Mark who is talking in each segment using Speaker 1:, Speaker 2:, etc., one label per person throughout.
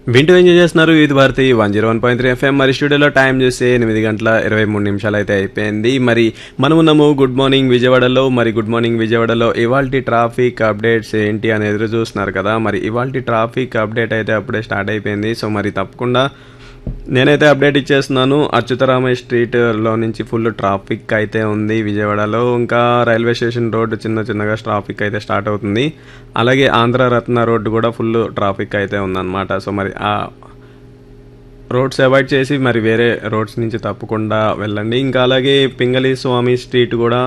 Speaker 1: వింటూ ఎంజాయ్ చేస్తున్నారు ఇది Bharati one zero one point three FM మరి స్టూడియోలో టైం చూస్తే ఎనిమిది గంటల ఇరవై మూడు నిమిషాలు అయితే అయిపోయింది మరి మనం ఉన్నాము గుడ్ మార్నింగ్ విజయవాడలో మరి గుడ్ మార్నింగ్ విజయవాడలో ఇవాల్టి ట్రాఫిక్ అప్డేట్స్ ఏంటి అని ఎదురు చూస్తున్నారు కదా మరి ఇవాల్టి ట్రాఫిక్ అప్డేట్ అయితే అప్పుడే స్టార్ట్ అయిపోయింది సో మరి తప్పకుండా నేనైతే అప్డేట్ ఇచ్చేస్తున్నాను అచ్యుతరామయ్య స్ట్రీట్లో నుంచి ఫుల్ ట్రాఫిక్ అయితే ఉంది విజయవాడలో ఇంకా రైల్వే స్టేషన్ రోడ్డు చిన్న చిన్నగా ట్రాఫిక్ అయితే స్టార్ట్ అవుతుంది అలాగే ఆంధ్ర రత్న రోడ్డు కూడా ఫుల్ ట్రాఫిక్ అయితే ఉందన్నమాట సో మరి ఆ రోడ్స్ అవాయిడ్ చేసి మరి వేరే రోడ్స్ నుంచి తప్పకుండా వెళ్ళండి ఇంకా అలాగే పింగళి స్వామి స్ట్రీట్ కూడా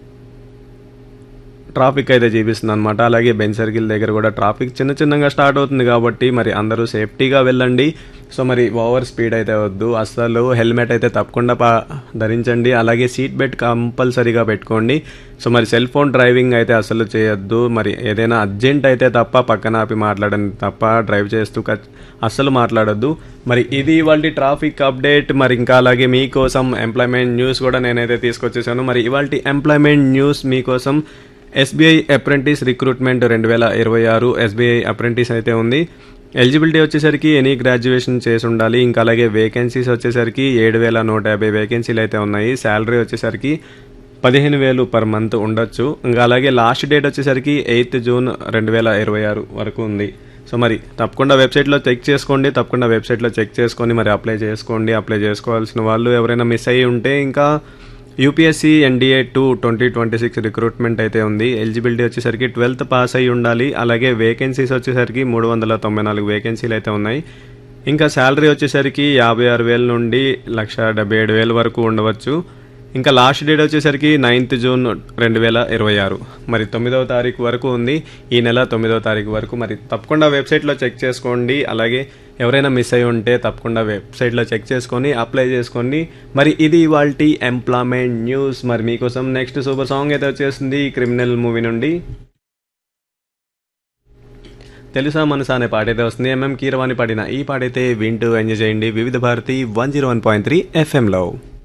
Speaker 1: ట్రాఫిక్ అయితే చూపిస్తుంది అనమాట అలాగే బెంచ్ సర్కిల్ దగ్గర కూడా ట్రాఫిక్ చిన్న చిన్నగా స్టార్ట్ అవుతుంది కాబట్టి మరి అందరూ సేఫ్టీగా వెళ్ళండి సో మరి ఓవర్ స్పీడ్ అయితే వద్దు అసలు హెల్మెట్ అయితే తప్పకుండా పా ధరించండి అలాగే సీట్ బెల్ట్ కంపల్సరీగా పెట్టుకోండి సో మరి సెల్ ఫోన్ డ్రైవింగ్ అయితే అసలు చేయొద్దు మరి ఏదైనా అర్జెంట్ అయితే తప్ప పక్కన ఆపి మాట్లాడండి తప్ప డ్రైవ్ చేస్తూ ఖచ్- అస్సలు మాట్లాడొద్దు మరి ఇది ఇవాళ ట్రాఫిక్ అప్డేట్ మరి ఇంకా అలాగే మీకోసం ఎంప్లాయ్మెంట్ న్యూస్ కూడా నేనైతే తీసుకొచ్చేసాను మరి ఇవాళ ఎంప్లాయ్మెంట్ న్యూస్ మీకోసం ఎస్బీఐ అప్రెంటిస్ రిక్రూట్మెంట్ రెండు వేల ఇరవై ఆరు ఎస్బీఐ అప్రెంటిస్ అయితే ఉంది ఎలిజిబిలిటీ వచ్చేసరికి ఎనీ గ్రాడ్యుయేషన్ చేసి ఉండాలి ఇంకా అలాగే వేకెన్సీస్ వచ్చేసరికి ఏడు వేల నూట యాభై వేకెన్సీలు అయితే ఉన్నాయి శాలరీ వచ్చేసరికి పదిహేను వేలు పర్ మంత్ ఉండొచ్చు ఇంకా అలాగే లాస్ట్ డేట్ వచ్చేసరికి ఎయిత్ జూన్ రెండు వేల ఇరవై ఆరు వరకు ఉంది సో మరి తప్పకుండా వెబ్సైట్లో చెక్ చేసుకోండి తప్పకుండా వెబ్సైట్లో చెక్ చేసుకొని మరి అప్లై చేసుకోండి అప్లై చేసుకోవాల్సిన వాళ్ళు ఎవరైనా మిస్ అయ్యి ఉంటే ఇంకా UPSC NDA two twenty twenty six recruitment అయితే ఉంది ఎలిజిబిలిటీ వచ్చేసరికి ట్వెల్త్ పాస్ అయి ఉండాలి అలాగే వేకెన్సీస్ వచ్చేసరికి మూడు వందల తొంభై నాలుగు వేకెన్సీలు అయితే ఉన్నాయి ఇంకా శాలరీ వచ్చేసరికి యాభై ఆరు వేల నుండి లక్ష డెబ్బై ఏడు వేల వరకు ఉండవచ్చు ఇంకా లాస్ట్ డేట్ వచ్చేసరికి నైన్త్ జూన్ రెండు వేల ఇరవై ఆరు మరి తొమ్మిదవ తారీఖు వరకు ఉంది ఈ నెల తొమ్మిదవ తారీఖు వరకు మరి తప్పకుండా వెబ్సైట్లో చెక్ చేసుకోండి అలాగే ఎవరైనా మిస్ అయి ఉంటే తప్పకుండా వెబ్సైట్లో చెక్ చేసుకొని అప్లై చేసుకోండి మరి ఇది ఇవాళ ఎంప్లాయ్మెంట్ న్యూస్ మరి మీకోసం నెక్స్ట్ సూపర్ సాంగ్ అయితే వచ్చేసింది క్రిమినల్ మూవీ నుండి తెలుసా మనసా అనే పాట అయితే వస్తుంది ఎంఎం కీరవాణి పాడిన ఈ పాట అయితే వింటూ ఎంజాయ్ చేయండి Vividh Bharati one zero one point three ఎఫ్ఎంలో